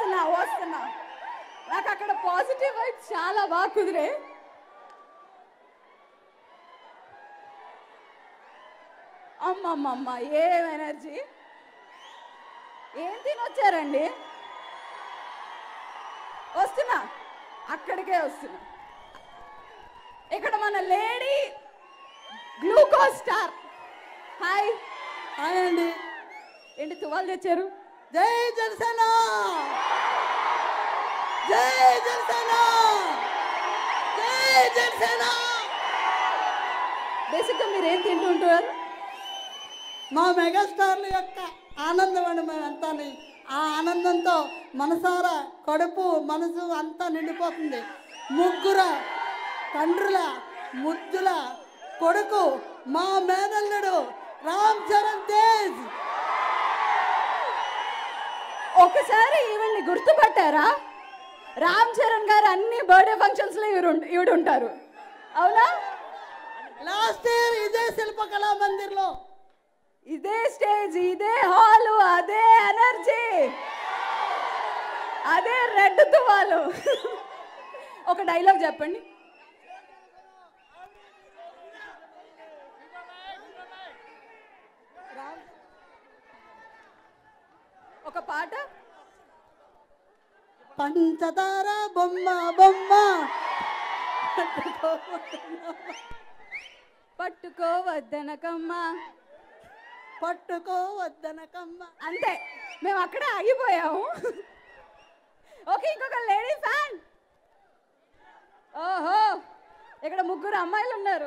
వస్తున్నా వస్తున్నా నాకు అక్కడ పాజిటివ్ వైబ్ చాలా బాగా కుదిరే అమ్మమ్మమ్మ ఏం ఎనర్జీ ఏం తినొచ్చారండి వస్తున్నా అక్కడికే వస్తున్నా ఇక్కడ మన lady glucose star hi hi అండి ఏంటి తువాలు తెచ్చారు జై జనసేన జై జనసేన జై జనసేన బేసిక్గా మీరు ఏం తింటుంటారు మా మెగాస్టార్ల యొక్క ఆనందం అండి మేమంతా ఆ ఆనందంతో మనసారా కడుపు మనసు అంతా నిండిపోతుంది ముగ్గుర తండ్రుల ముద్దుల కొడుకు మా మేనల్లుడు రామ్ చరణ్ తేజ్ ఒకసారి ఈవిడ్ని గుర్తుపట్టారా రామ్ చరణ్ గారు అన్ని బర్త్డే ఫంక్షన్స్ లో ఈవిడ ఈవిడ ఉంటారు అవునా లాస్ట్ ఇయర్ ఇదే శిల్పకళా మందిర్లో ఇదే స్టేజ్ ఇదే హాల్ అదే ఎనర్జీ అదే రెడ్ తువాలు ఒక డైలాగ్ చెప్పండి ఒక పాట పంచదార బొమ్మ బొమ్మ పట్టుకోవద్దనకమ్మా పట్టుకోవద్దనకమ్మ అంతే మేము అక్కడే ఆగిపోయాము ఓకే ఇంకొక లేడీ ఫ్యాన్ ఓహో ఇక్కడ ముగ్గురు అమ్మాయిలు ఉన్నారు